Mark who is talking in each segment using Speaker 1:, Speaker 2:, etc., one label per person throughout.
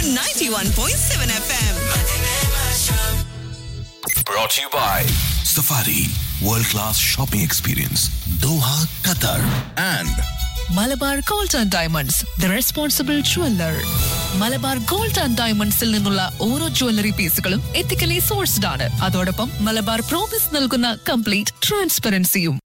Speaker 1: on 91.7 FM.
Speaker 2: Brought to you by Safari World Class Shopping Experience Doha, Qatar and
Speaker 3: Malabar gold and diamonds the responsible jeweller Malabar gold and ഡയമണ്ട്സിൽ നിന്നുള്ള ഓരോ jewellery പീസുകളും ethically sourced ആണ് അതോടൊപ്പം Malabar promise നൽകുന്ന complete ട്രാൻസ്പെറൻസിയും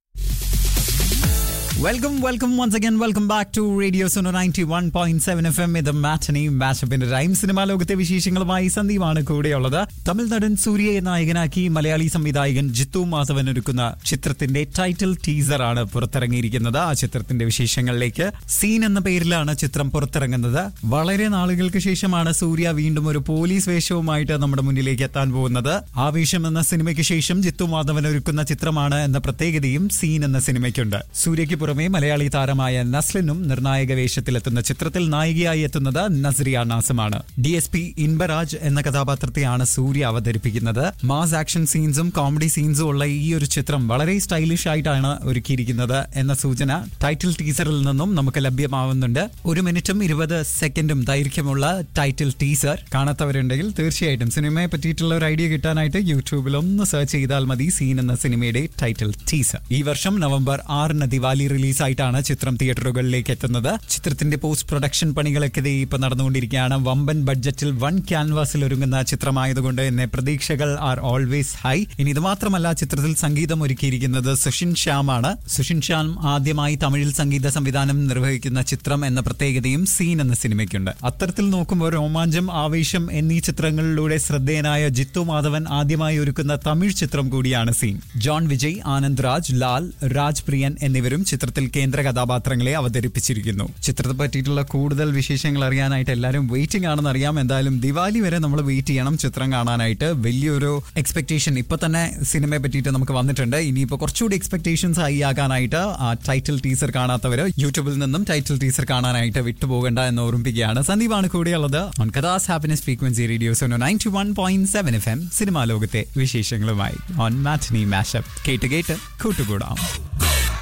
Speaker 4: welcome welcome once again welcome back to radio Suno ninety one point seven F M ഇത് matinee മാച്ചപ്പിന്റെ ടൈം സിനിമാ ലോകത്തെ വിശേഷങ്ങളുമായി സന്ദീപാണ് കൂടെയുള്ളത് തമിഴ് നടൻ സൂര്യയെ നായകനാക്കി മലയാളി സംവിധായകൻ ജിത്തു മാധവൻ ഒരുക്കുന്ന ചിത്രത്തിന്റെ ടൈറ്റിൽ ടീസർ ആണ് പുറത്തിറങ്ങിയിരിക്കുന്നത് ആ ചിത്രത്തിന്റെ വിശേഷങ്ങളിലേക്ക് സീൻ എന്ന പേരിലാണ് ചിത്രം പുറത്തിറങ്ങുന്നത് വളരെ നാളുകൾക്ക് ശേഷമാണ് സൂര്യ വീണ്ടും ഒരു പോലീസ് വേഷവുമായിട്ട് നമ്മുടെ മുന്നിലേക്ക് എത്താൻ പോകുന്നത് ആവേശം എന്ന സിനിമയ്ക്ക് ശേഷം ജിത്തു മാധവൻ ഒരുക്കുന്ന ചിത്രമാണ് എന്ന പ്രത്യേകതയും സീൻ എന്ന സിനിമയ്ക്കുണ്ട് സൂര്യയ്ക്ക് പുറമെ മലയാളി താരമായ നസ്ലിനും നിർണായക വേഷത്തിലെത്തുന്ന ചിത്രത്തിൽ നായികയായി എത്തുന്നത് നസ്രിയ നാസമാണ് ഡി എസ് പി ഇൻബരാജ് എന്ന കഥാപാത്രത്തെയാണ് സൂര്യ അവതരിപ്പിക്കുന്നത് മാസ് ആക്ഷൻ സീൻസും കോമഡി സീൻസും ഉള്ള ഈ ഒരു ചിത്രം വളരെ സ്റ്റൈലിഷ് ആയിട്ടാണ് ഒരുക്കിയിരിക്കുന്നത് എന്ന സൂചന ടൈറ്റിൽ ടീസറിൽ നിന്നും നമുക്ക് ലഭ്യമാവുന്നുണ്ട് ഒരു മിനിറ്റും ഇരുപത് സെക്കൻഡും ദൈർഘ്യമുള്ള ടൈറ്റിൽ ടീസർ കാണാത്തവരുണ്ടെങ്കിൽ തീർച്ചയായിട്ടും സിനിമയെ പറ്റിയിട്ടുള്ള ഒരു ഐഡിയ കിട്ടാനായിട്ട് യൂട്യൂബിൽ ഒന്ന് സെർച്ച് ചെയ്താൽ മതി സീൻ എന്ന സിനിമയുടെ ടൈറ്റിൽ ടീസർ ഈ വർഷം നവംബർ ആറിന് ദിവാലി റിലീസായിട്ടാണ് ചിത്രം തിയേറ്ററുകളിലേക്ക് എത്തുന്നത് ചിത്രത്തിന്റെ പോസ്റ്റ് പ്രൊഡക്ഷൻ പണികളൊക്കെ ദേ ഇപ്പൊ നടന്നുകൊണ്ടിരിക്കുകയാണ് വമ്പൻ ബഡ്ജറ്റിൽ വൺ ക്യാൻവാസിൽ ഒരുങ്ങുന്ന ചിത്രമായതുകൊണ്ട് തന്നെ പ്രതീക്ഷകൾ ആർ ഓൾവേസ് ഹൈ ഇനി ഇത് മാത്രമല്ല ചിത്രത്തിൽ സംഗീതം ഒരുക്കിയിരിക്കുന്നത് സുഷിൻ ശ്യാമാണ് സുഷിൻ ശ്യാം ആദ്യമായി തമിഴിൽ സംഗീത സംവിധാനം നിർവഹിക്കുന്ന ചിത്രം എന്ന പ്രത്യേകതയും സീൻ എന്ന സിനിമയ്ക്കുണ്ട് അത്തരത്തിൽ നോക്കുമ്പോൾ രോമാഞ്ചം ആവേശം എന്നീ ചിത്രങ്ങളിലൂടെ ശ്രദ്ധേയനായ ജിത്തു മാധവൻ ആദ്യമായി ഒരുക്കുന്ന തമിഴ് ചിത്രം കൂടിയാണ് സീൻ ജോൺ വിജയ് ആനന്ദ് രാജ് ലാൽ രാജ് പ്രിയൻ എന്നിവരും ചിത്രത്തിൽ കേന്ദ്ര കഥാപാത്രങ്ങളെ അവതരിപ്പിച്ചിരിക്കുന്നു ചിത്രത്തെ പറ്റിയിട്ടുള്ള കൂടുതൽ വിശേഷങ്ങൾ അറിയാനായിട്ട് എല്ലാവരും വെയിറ്റിംഗ് ആണെന്ന് അറിയാം എന്തായാലും ദിവാലി വരെ നമ്മൾ വെയിറ്റ് ചെയ്യണം ചിത്രം കാണാനായിട്ട് വലിയൊരു എക്സ്പെക്ടേഷൻ ഇപ്പൊ തന്നെ സിനിമയെ പറ്റിയിട്ട് നമുക്ക് വന്നിട്ടുണ്ട് ഇനിയിപ്പോൾ കുറച്ചുകൂടി എക്സ്പെക്ടേഷൻസ് ഹൈ ആകാനായിട്ട് ആ ടൈറ്റിൽ ടീസർ കാണാത്തവര് യൂട്യൂബിൽ നിന്നും ടൈറ്റിൽ ടീസർ കാണാനായിട്ട് വിട്ടുപോകേണ്ട എന്ന് ഓർമ്മിപ്പിക്കുകയാണ് സന്ദീപാണ് കൂടെയുള്ളത് on Qatar's happiness frequency radio's ninety one point seven F M cinema ലോകത്തെ വിശേഷങ്ങളുമായി ഓൺ മാറ്റനി മാഷപ്പ് കേട്ട് കേട്ട് കൂട്ടുകൂടാം